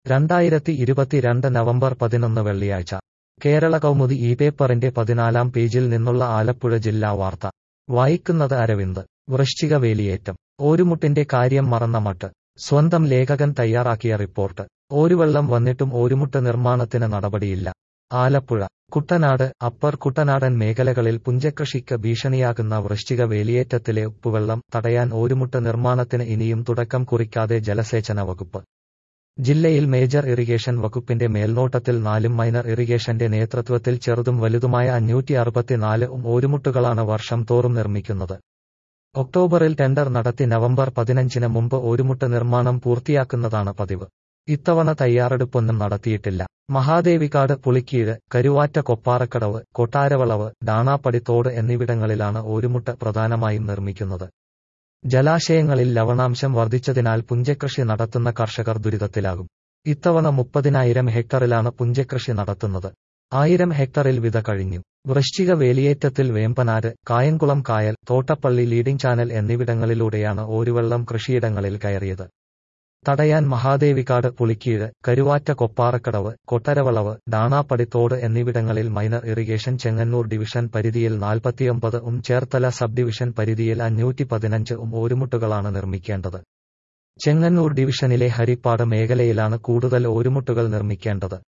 രണ്ടായിരത്തി ഇരുപത്തിരണ്ട് നവംബർ പതിനൊന്ന് വെള്ളിയാഴ്ച കേരള കൗമുദി ഈ പേപ്പറിന്റെ പതിനാലാം പേജിൽ നിന്നുള്ള ആലപ്പുഴ ജില്ലാ വാർത്ത വായിക്കുന്നത് അരവിന്ദ് വൃശ്ചിക വേലിയേറ്റം ഓരുമുട്ടിന്റെ കാര്യം മറന്ന മട്ട് സ്വന്തം ലേഖകൻ തയ്യാറാക്കിയ റിപ്പോർട്ട് ഓരുവെള്ളം വന്നിട്ടും ഓരുമുട്ട് നിർമ്മാണത്തിന് നടപടിയില്ല ആലപ്പുഴ കുട്ടനാട് അപ്പർ കുട്ടനാടൻ മേഖലകളിൽ പുഞ്ചകൃഷിക്ക് ഭീഷണിയാകുന്ന വൃശ്ചിക വേലിയേറ്റത്തിലെ ഉപ്പുവെള്ളം തടയാൻ ഓരുമുട്ട് നിർമ്മാണത്തിന് ഇനിയും തുടക്കം കുറിക്കാതെ ജലസേചന വകുപ്പ് ജില്ലയിൽ മേജർ ഇറിഗേഷൻ വകുപ്പിന്റെ മേൽനോട്ടത്തിൽ നാലും മൈനർ ഇറിഗേഷന്റെ നേതൃത്വത്തിൽ ചെറുതും വലുതുമായ അഞ്ഞൂറ്റി അറുപത്തിനാല് ഓരുമുട്ടുകളാണ് വർഷം തോറും നിർമ്മിക്കുന്നത് ഒക്ടോബറിൽ ടെൻഡർ നടത്തി നവംബർ പതിനഞ്ചിന് മുമ്പ് ഓരുമുട്ട് നിർമ്മാണം പൂർത്തിയാക്കുന്നതാണ് പതിവ് ഇത്തവണ തയ്യാറെടുപ്പൊന്നും നടത്തിയിട്ടില്ല മഹാദേവിക്കാട് പുളിക്കീഴ് കരുവാറ്റ കൊപ്പാറക്കടവ് കൊട്ടാരവളവ് ഡാണാപ്പടിത്തോട് എന്നിവിടങ്ങളിലാണ് ഓരുമുട്ട് പ്രധാനമായും നിർമ്മിക്കുന്നത് ജലാശയങ്ങളിൽ ലവണാംശം വർദ്ധിച്ചതിനാൽ പുഞ്ചകൃഷി നടത്തുന്ന കർഷകർ ദുരിതത്തിലാകും ഇത്തവണ മുപ്പതിനായിരം ഹെക്ടറിലാണ് പുഞ്ചകൃഷി നടത്തുന്നത് ആയിരം ഹെക്ടറിൽ വിത കഴിഞ്ഞു വൃശ്ചിക വേലിയേറ്റത്തിൽ വേമ്പനാട് കായംകുളം കായൽ തോട്ടപ്പള്ളി ലീഡിംഗ് ചാനൽ എന്നിവിടങ്ങളിലൂടെയാണ് ഓരുവെള്ളം കൃഷിയിടങ്ങളിൽ കയറിയത് തടയാൻ മഹാദേവിക്കാട് പുളിക്കീഴ് കരുവാറ്റ കൊപ്പാറക്കടവ് കൊട്ടരവളവ് ഡാണാപ്പടിത്തോട് എന്നിവിടങ്ങളിൽ മൈനർ ഇറിഗേഷൻ ചെങ്ങന്നൂർ ഡിവിഷൻ പരിധിയിൽ നാൽപ്പത്തിയൊമ്പത് ഉം ചേർത്തല സബ് ഡിവിഷൻ പരിധിയിൽ അഞ്ഞൂറ്റി പതിനഞ്ച് ഉം ഓരുമുട്ടുകളാണ് നിർമ്മിക്കേണ്ടത് ചെങ്ങന്നൂർ ഡിവിഷനിലെ ഹരിപ്പാട് മേഖലയിലാണ് കൂടുതൽ ഓരുമുട്ടുകൾ നിർമ്മിക്കേണ്ടത്